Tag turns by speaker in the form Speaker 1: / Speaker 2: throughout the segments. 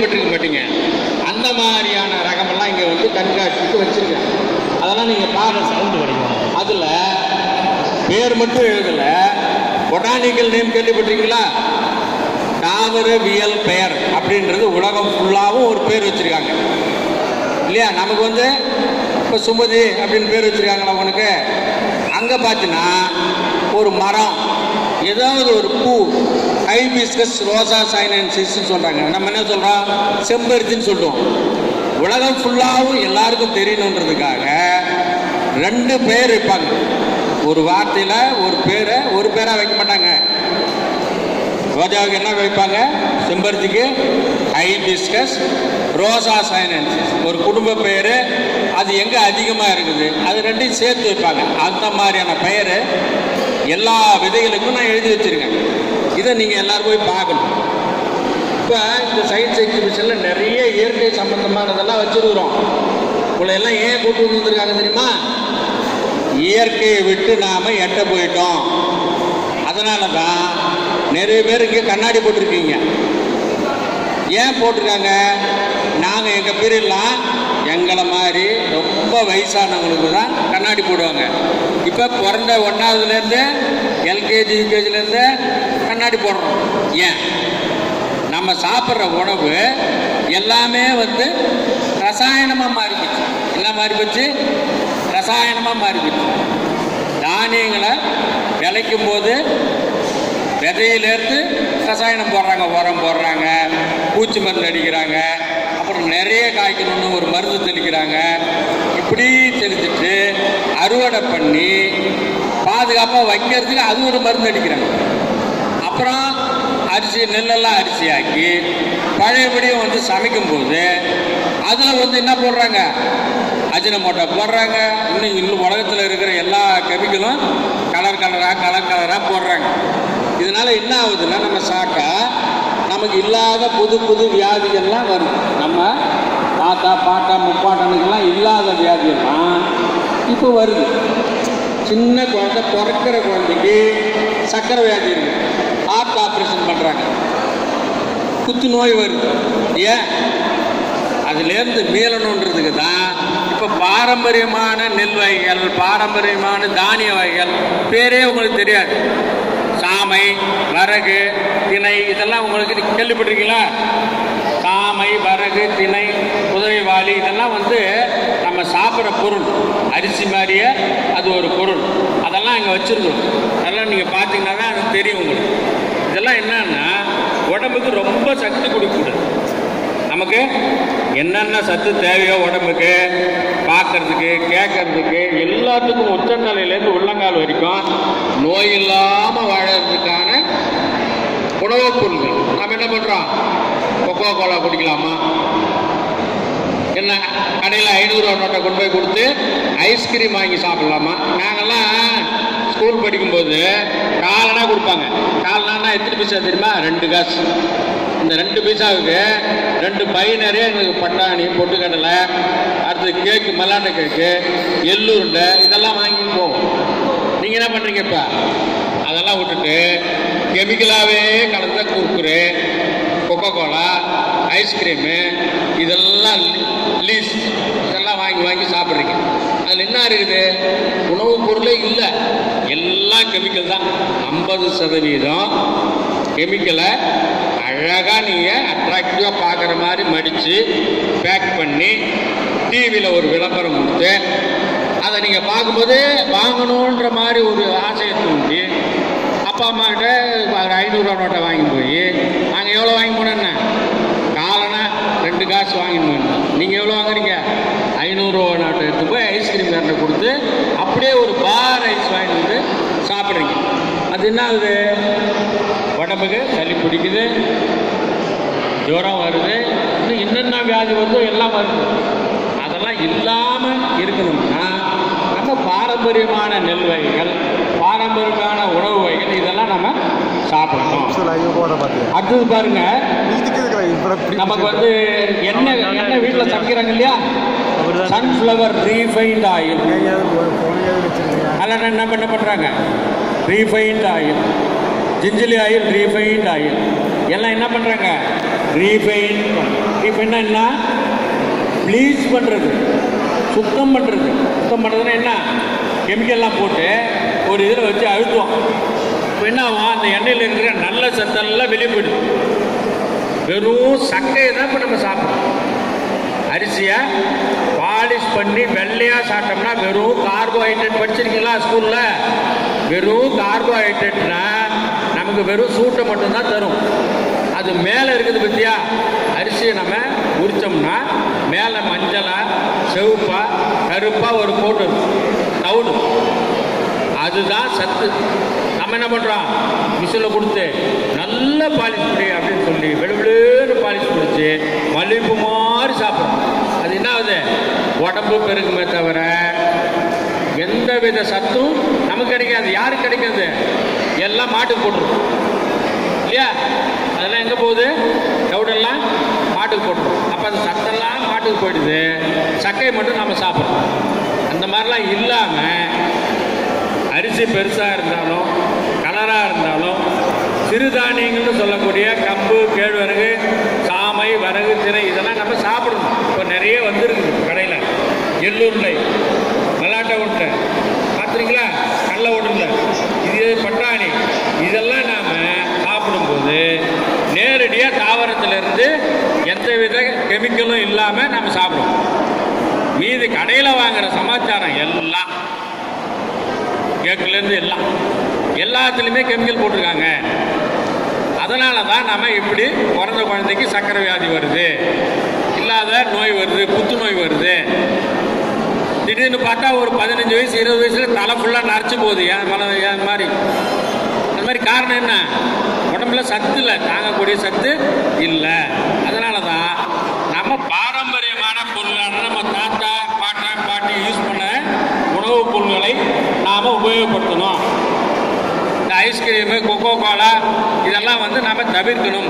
Speaker 1: கேள்விப்பட்டிருக்க மாட்டீங்க அந்த மாதிரியான ரகமெல்லாம் இங்கே வந்து கண்காட்சிக்கு வச்சிருக்காங்க அதெல்லாம் நீங்கள் பாருங்க
Speaker 2: சவுண்டு கிடைக்கும்
Speaker 1: அதில் பேர் மட்டும் எழுதலை பொட்டானிக்கல் நேம் கேள்விப்பட்டிருக்கீங்களா தாவரவியல் பெயர் அப்படின்றது உலகம் ஃபுல்லாகவும் ஒரு பேர் வச்சுருக்காங்க இல்லையா நமக்கு வந்து இப்போ சுமதி அப்படின்னு பேர் வச்சுருக்காங்களா உனக்கு அங்கே பார்த்தீங்கன்னா ஒரு மரம் ஏதாவது ஒரு பூ ஹைபிஸ்கஸ் ரோசா சைனன்சிஸ்ன்னு சொல்கிறாங்க நம்ம என்ன சொல்கிறோம் செம்பருத்தின்னு சொல்லுவோம் உலகம் ஃபுல்லாகவும் எல்லாருக்கும் தெரியணுன்றதுக்காக ரெண்டு பேர் வைப்பாங்க ஒரு வார்த்தையில் ஒரு பேரை ஒரு பேராக வைக்க மாட்டாங்க ரோஜாவுக்கு என்ன வைப்பாங்க செம்பருத்திக்கு ஹைபிஸ்கஸ் ரோசா சைனன்சிஸ் ஒரு குடும்ப பெயர் அது எங்கே அதிகமாக இருக்குது அது ரெண்டையும் சேர்த்து வைப்பாங்க அந்த மாதிரியான பெயர் எல்லா விதைகளுக்கும் நான் எழுதி வச்சுருக்கேன் இதை நீங்கள் எல்லாரும் போய் பார்க்கணும் இப்போ இந்த சயின்ஸ் எக்ஸிபிஷனில் நிறைய இயற்கை சம்பந்தமானதெல்லாம் வச்சுருக்குறோம் உங்களை எல்லாம் ஏன் கூட்டு வந்து வந்திருக்காங்க தெரியுமா இயற்கையை விட்டு நாம் எட்ட போயிட்டோம் அதனால தான் நிறைய பேர் இங்கே கண்ணாடி போட்டிருக்கீங்க ஏன் போட்டிருக்காங்க நாங்கள் எங்கள் பீரியட்லாம் எங்களை மாதிரி ரொம்ப வயசானவங்களுக்கு தான் கண்ணாடி போடுவாங்க இப்போ பிறந்த ஒன்றாவதுலேருந்து எல்கேஜி யூகேஜிலேருந்து கண்ணாடி போடுறோம் ஏன் நம்ம சாப்பிட்ற உணவு எல்லாமே வந்து ரசாயனமாக மாறிக்கிச்சு என்ன மாறி போச்சு ரசாயனமாக மாறி போச்சு தானியங்களை விளைக்கும் போது விதையிலேருந்து ரசாயனம் போடுறாங்க உரம் போடுறாங்க பூச்சி மருந்து அடிக்கிறாங்க அப்புறம் நிறைய காய்க்கணும்னு ஒரு மருந்து தெளிக்கிறாங்க இப்படி தெளிச்சுட்டு அறுவடை பண்ணி பாதுகாப்பாக வைக்கிறதுக்கு அது ஒரு மருந்து அடிக்கிறாங்க அப்புறம் அரிசி நெல்லெல்லாம் அரிசியாக்கி பழையபடியும் வந்து சமைக்கும்போது அதில் வந்து என்ன போடுறாங்க அஜினமோட்டோ போடுறாங்க இன்னும் இன்னும் உலகத்தில் இருக்கிற எல்லா கெமிக்கலும் கலர் கலராக கலர் கலராக போடுறாங்க இதனால என்ன ஆகுதுன்னா நம்ம சாப்பிட்டா நமக்கு இல்லாத புது புது வியாதிகள்லாம் வருது நம்ம தாத்தா பாட்டா முப்பாட்டனுக்கெல்லாம் இல்லாத வியாதியெல்லாம் இப்போ வருது சின்ன குழந்தை பிறக்கிற குழந்தைக்கு சக்கரை வியாதி இருக்கு ஹார்ட் ஆப்ரேஷன் பண்ணுறாங்க குத்து நோய் வருது ஏன் அதுலேருந்து மீளணுன்றதுக்கு தான் இப்போ பாரம்பரியமான நெல் வகைகள் பாரம்பரியமான தானிய வகைகள் பேரே உங்களுக்கு தெரியாது சாமை வரகு திணை இதெல்லாம் உங்களுக்கு நீங்க கேள்விப்பட்டிருக்கீங்களா சாமை வரகு திணை குதிரைவாளி இதெல்லாம் வந்து நம்ம சாப்பிட்ற பொருள் அரிசி மாதிரியே அது ஒரு பொருள் அதெல்லாம் இங்கே வச்சுருக்கோம் அதெல்லாம் நீங்கள் பார்த்தீங்கன்னா தான் அது தெரியும் உங்களுக்கு இதெல்லாம் என்னன்னா உடம்புக்கு ரொம்ப சக்தி கொடுக்கக்கூடாது நமக்கு என்னென்ன சத்து தேவையோ உடம்புக்கு பார்க்கறதுக்கு கேட்கறதுக்கு எல்லாத்துக்கும் உச்சநிலையிலேருந்து உள்ளங்கால் வரைக்கும் நோய் இல்லாமல் வாழறதுக்கான உணவுப் பொருட்கள் நம்ம என்ன பண்ணுறோம் கொக்கோ கோலா குடிக்கலாமா என்ன கடையில் ஐநூறுரூவா நோட்டை கொண்டு போய் கொடுத்து ஐஸ்கிரீம் வாங்கி சாப்பிடலாமா நாங்கெல்லாம் ஸ்கூல் படிக்கும்போது காலனா கொடுப்பாங்க காலனா எத்தனை பைசா தெரியுமா ரெண்டு காசு இந்த ரெண்டு பைசாவுக்கு ரெண்டு பை நிறைய எங்களுக்கு பட்டாணி பொட்டுக்கடலை அடுத்து கேக்கு மல்லாண்டை கேக்கு எள்ளுருண்டை இதெல்லாம் வாங்கி போவோம் நீங்கள் என்ன பண்ணுறீங்க இப்போ அதெல்லாம் விட்டுட்டு கெமிக்கலாகவே கலந்த குர்குரு கொக்கோ கோலா ஐஸ்கிரீமு இதெல்லாம் லீஸ் இதெல்லாம் வாங்கி வாங்கி சாப்பிட்றீங்க அதில் என்ன இருக்குது உணவுப் பொருளே இல்லை எல்லாம் கெமிக்கல் தான் ஐம்பது சதவீதம் கெமிக்கலை அழகாக நீங்கள் அட்ராக்டிவாக பார்க்குற மாதிரி மடித்து பேக் பண்ணி டிவியில் ஒரு விளம்பரம் கொடுத்து அதை நீங்கள் பார்க்கும்போது வாங்கணுன்ற மாதிரி ஒரு ஆசையை தூண்டி அப்பா அம்மா கிட்ட ஒரு ஐநூறுரூவா நோட்டை வாங்கி போய் நாங்கள் எவ்வளோ வாங்கி போனோன்னா காலனா ரெண்டு காசு வாங்கிட்டு போயிருந்தோம் நீங்கள் எவ்வளோ வாங்குறீங்க ஐநூறுரூவா நோட்டை எடுத்து போய் ஐஸ்கிரீம் காரனை கொடுத்து அப்படியே ஒரு பார் ஐஸ் வாங்கிட்டு வந்து சாப்பிட்றீங்க அது என்ன ஆகுது உடம்புக்கு சளி பிடிக்குது ஜுரம் வருது இன்னும் என்னென்ன வியாதி வருதோ எல்லாம் வருது அதெல்லாம் இல்லாமல் இருக்கணும்னா நம்ம பாரம்பரியமான நெல் வகைகள் பாரம்பரியமான உணவு வகைகள் இதெல்லாம் நம்ம சாப்பிடணும்
Speaker 3: சொல்ல ஐயோ போட பார்த்து
Speaker 1: அடுத்தது பாருங்க
Speaker 3: இதுக்கு இருக்கிற இப்போ
Speaker 1: நமக்கு வந்து எண்ணெய் எண்ணெய் வீட்டில் சமைக்கிறாங்க இல்லையா சன்ஃப்ளவர் ரீஃபைண்ட் ஆயில்
Speaker 3: ஃபோனையாவது வச்சிருக்கீங்க
Speaker 1: அதெல்லாம் என்ன பண்ண பண்ணுறாங்க refined oil gingelly oil refined oil எல்லாம் என்ன பண்ணுறாங்க ரீஃபைன் ரீஃபைன்னா என்ன ப்ளீச் பண்ணுறது சுத்தம் பண்ணுறது சுத்தம் பண்ணுறதுன்னா என்ன கெமிக்கல்லாம் போட்டு ஒரு இதில் வச்சு அழுத்துவோம் இப்போ என்ன ஆகும் அந்த எண்ணெயில் இருக்கிற நல்ல சத்தெல்லாம் வெளியே போயிடுது வெறும் சக்கையை தான் இப்போ நம்ம சாப்பிட்றோம் அரிசியை பாலிஷ் பண்ணி வெள்ளையாக சாப்பிட்டோம்னா வெறும் கார்போஹைட்ரேட் படிச்சிருக்கீங்களா ஸ்கூலில் வெறும் கார்போஹைட்ரேட்னா நமக்கு வெறும் சூட்டை மட்டும்தான் தரும் அது மேலே இருக்குது பத்தியா அரிசியை நம்ம உரிச்சோம்னா மேலே மஞ்சளா செவப்பா கருப்பா ஒரு கோட்டு தவுடு அதுதான் சத்து நம்ம என்ன பண்ணுறோம் மிஷினில் கொடுத்து நல்ல பாலிஷ் பண்ணி அப்படின்னு சொல்லி வெளுவெளுன்னு பாலிஷ் பிடிச்சி மல்லிகைப்பூ மாதிரி சாப்பிடும் அது என்ன ஆகுது உடம்பு பெருக்குமே தவிர எந்த வித சத்தும் நமக்கு கிடைக்காது யாருக்கு கிடைக்காது எல்லாம் மாட்டுக்கு போட்டுரும் இல்லையா அதெல்லாம் எங்கே போகுது தவிடெல்லாம் மாட்டுக்கு போட்டுரும் அப்போ அந்த சத்தெல்லாம் மாட்டுக்கு போயிடுது சக்கையை மட்டும் நம்ம சாப்பிட்றோம் அந்த மாதிரிலாம் இல்லாமல் அரிசி பெருசாக இருந்தாலும் கலராக இருந்தாலும் சிறுதானியங்கள்னு சொல்லக்கூடிய கம்பு கேழ்வரகு சாமை வரகு திரை இதெல்லாம் நம்ம சாப்பிடணும் இப்போ நிறைய வந்துருக்குது கடையில் எள்ளூர்லை மல்லாட்டை உருண்டை பார்த்துருங்களா கடல உருண்டை இது பட்டாணி இதெல்லாம் நாம் சாப்பிடும்போது நேரடியாக தாவரத்திலிருந்து எந்தவித கெமிக்கலும் இல்லாமல் நம்ம சாப்பிடுவோம் மீதி கடையில் வாங்குற சமாச்சாரம் எல்லாம் கேக்குலேருந்து எல்லாம் எல்லாத்துலேயுமே கெமிக்கல் போட்டிருக்காங்க அதனால தான் நம்ம இப்படி பிறந்த குழந்தைக்கு சர்க்கரை வியாதி வருது இல்லாத நோய் வருது புத்துநோய் வருது திடீர்னு பார்த்தா ஒரு பதினஞ்சு வயசு இருபது வயசுல தலை ஃபுல்லாக நரைச்சு போகுது ஏன் மன ஏன் மாதிரி அந்த மாதிரி காரணம் என்ன உடம்புல சத்து இல்லை தாங்கக்கூடிய சத்து இல்லை அதனால தான் நம்ம பாரம்பரியமான பொருளான நம்ம தாத்தா பாட்டன் பாட்டி யூஸ் பண்ண உணவுப் பொருட்களை நாம் உபயோகப்படுத்தணும் இந்த ஐஸ்கிரீமு கொக்கோ கோலா இதெல்லாம் வந்து நாம் தவிர்க்கணும்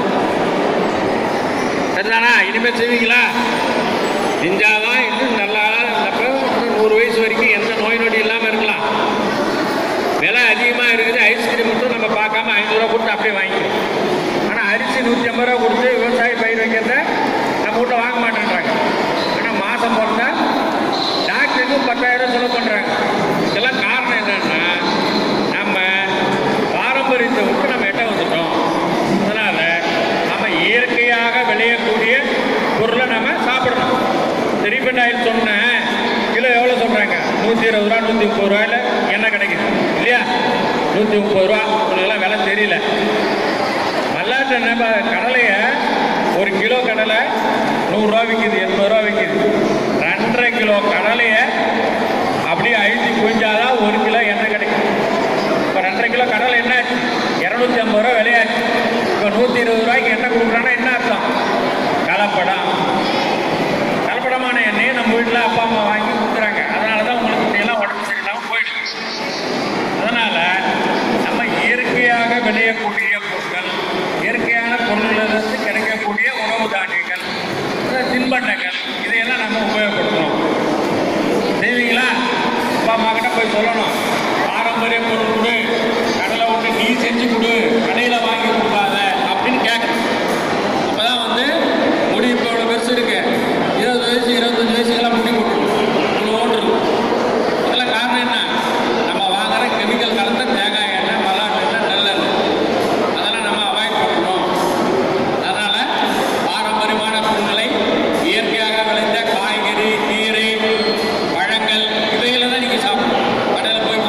Speaker 1: சரிதானா இனிமேல் செய்வீங்களா செஞ்சாதான் இன்னும் நல்லா இருந்தப்ப இன்னும் நூறு வயசு வரைக்கும் எந்த நோய் நொடி இல்லாமல் இருக்கலாம் விலை அதிகமாக இருக்குது ஐஸ்கிரீம் மட்டும் நம்ம பார்க்காம ஐநூறுரூவா கொடுத்து அப்படியே வாங்கிக்கிறோம் ஆனால் அரிசி நூற்றி ஐம்பது ரூபா கொடுத்து விவசாயி பயிர் வைக்கிறத நம்ம வீட்டில் வாங்க மாட்டேன்றாங்க ஆனால் மாதம் பிறந்தா டாக்டருக்கு பத்தாயிரம் செலவு பண்ணுறாங்க இதெல்லாம் காரணம் என்னன்னா நம்ம பாரம்பரியத்தை விட்டு நம்ம எட்ட வந்துட்டோம் அதனால் நம்ம இயற்கையாக விளையக்கூடிய பொருளை நம்ம சாப்பிடணும் ரீஃபண்ட் ஆயில் சொன்னேன் கிலோ எவ்வளோ சொல்கிறாங்க நூற்றி இருபது ரூபா நூற்றி முப்பது ரூபாயில் எண்ணெய் கிடைக்குது இல்லையா நூற்றி முப்பது ரூபா உங்களுக்கெல்லாம் விலை தெரியல மல்லாட்டு எண்ணெய் ப- கடலையை ஒரு கிலோ கடலை நூறுரூவா விற்கிது எண்பது ரூபா விற்கிது ரெண்டரை கிலோ கடலையை அப்படியே அழுத்தி புழிஞ்சாதான் ஒரு கிலோ எண்ணெய் கிடைக்கும் இப்போ ரெண்டரை கிலோ கடலை என்ன ஆச்சு இரநூத்தி ஐம்பது ரூபா விலையாச்சு இப்போ நூற்றி இருபது ரூபாய்க்கு எண்ணெய் கொடுக்குறான்னா என்ன அர்த்தம் கலப்படம் கலப்படமான எண்ணெயை நம்ம வீட்டில் அப்பா அம்மா வாங்கி கொடுக்குறாங்க அதனால தான் உங்களுக்கு இப்படியெல்லாம் உடம்பு சரியில்லாமல் போயிடுது அதனால் நம்ம இயற்கையாக விளையக்கூடிய பொருட்கள் இயற்கையான பொருளிலிருந்து கிடைக்கக்கூடிய உணவு தானியங்கள் அதாவது தின்பண்டங்கள் இதையெல்லாம் நம்ம உபயோகப்படுத்தணும் செய்வீங்களா அப்பா அம்மா கிட்ட போய் சொல்லணும் பாரம்பரிய பொருள் கொடு கடலை விட்டு நீ செஞ்சு கொடு கடையில் வாங்கி கொடுக்காத அப்படின்னு கேட்கணும் அப்பதான் வந்து முடி இப்போ இவ்வளோ பெருசு இருக்கு இருபது வயசு இருபத்தஞ்சு வயசுக்கெல்லாம் முடி கொட்டும் இவ்வளோண்டு இருக்கும் இதெல்லாம் காரணம் என்ன நம்ம வாங்குற கெமிக்கல் கலந்த தேங்காய் எண்ணெய் மல்லாட்டு எண்ணெய் நல்லெண்ணெய் அதெல்லாம் நம்ம அவாய்ட் பண்ணணும் அதனால பாரம்பரியமான பொருட்களை இயற்கையாக விளைந்த காய்கறி கீரை பழங்கள் இவைகளை தான் நீங்கள் சாப்பிடணும் கடையில் போய்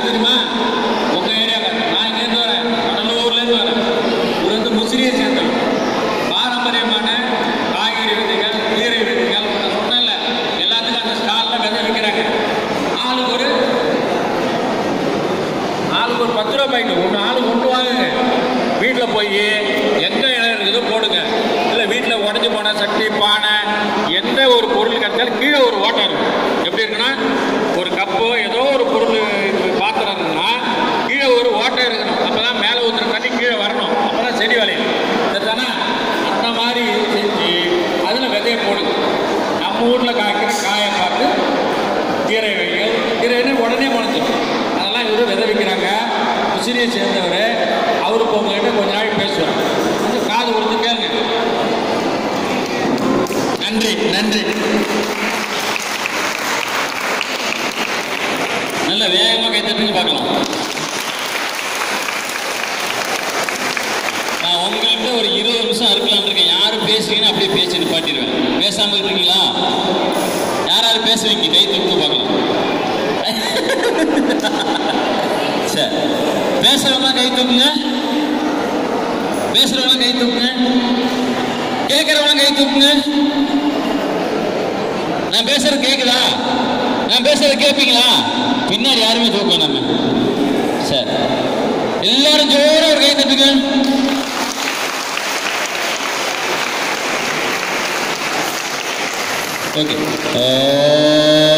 Speaker 1: யார் தெரியுமா உங்க ஏரியாவில் நான் இங்கேருந்து வரேன் கடலூர்லேருந்து வரேன் இவர் வந்து முசிறியை சேர்ந்தவர் பாரம்பரியமான காய்கறி விதைகள் கீரை விதைகள் நான் சொன்னேன்ல எல்லாத்துக்கும் அந்த ஸ்டாலில் விதை விற்கிறாங்க ஆளுக்கு ஒரு ஆளுக்கு ஒரு பத்து ரூபா பாக்கெட் ஒன்று ஆளுக்கு ஒன்று வாங்குங்க வீட்டில் போய் எங்கே இடம் இருக்குதோ போடுங்க இல்லை வீட்டில் உடஞ்சி போன சட்டி பானை எந்த ஒரு பொருள் கிடைச்சாலும் கீழே ஒரு ஓட்டை இருக்கும் எப்படி இருக்குன்னா ஒரு கப்போ ஏதோ ஒரு பொருள் இப்ப பாத்திரம் இருக்குன்னா கீழே ஒரு ஓட்டை இருக்கணும் அப்போ தான் மேலே ஊற்றுற தண்ணி கீழே வரணும் அப்போ தான் செடி விளையும் சரிதானா அந்த மாதிரி செஞ்சு அதில் விதைய போடுங்க நம்ம ஊரில் காய்க்கிற காயை பார்த்து கீரை வகைகள் கீரைன்னு உடனே முளைச்சிடும் அதெல்லாம் இவர் விதை வைக்கிறாங்க முசிறியை சேர்ந்தவர் அவரு உங்ககிட்ட கொஞ்ச நாள் பேசுவார் கொஞ்சம் காது கொடுத்து கேளுங்க நன்றி நன்றி நல்ல வேகமாக கைத்தட்டுங்க பார்க்கலாம் நான் உங்கள்கிட்ட ஒரு இருபது நிமிஷம் இருக்கலாம்னு இருக்கேன் யாரும் பேசுறீங்கன்னு அப்படியே பேசி நிப்பாட்டிடுவேன் பேசாமல் இருக்கீங்களா யாராவது பேசுவீங்க கை தூக்கு பார்க்கலாம் சரி பேசுறவங்க கை தூக்குங்க பேசுறவங்க கை தூக்குங்க கேட்கறவங்க கை தூக்குங்க நான் பேசுறது கேக்குதா நான் பேசுறது கேட்பீங்களா பின்னாடி யாருமே தூக்க நம்ம சரி எல்லாரும் ஜோர ஒரு கை தட்டுங்க ஓகே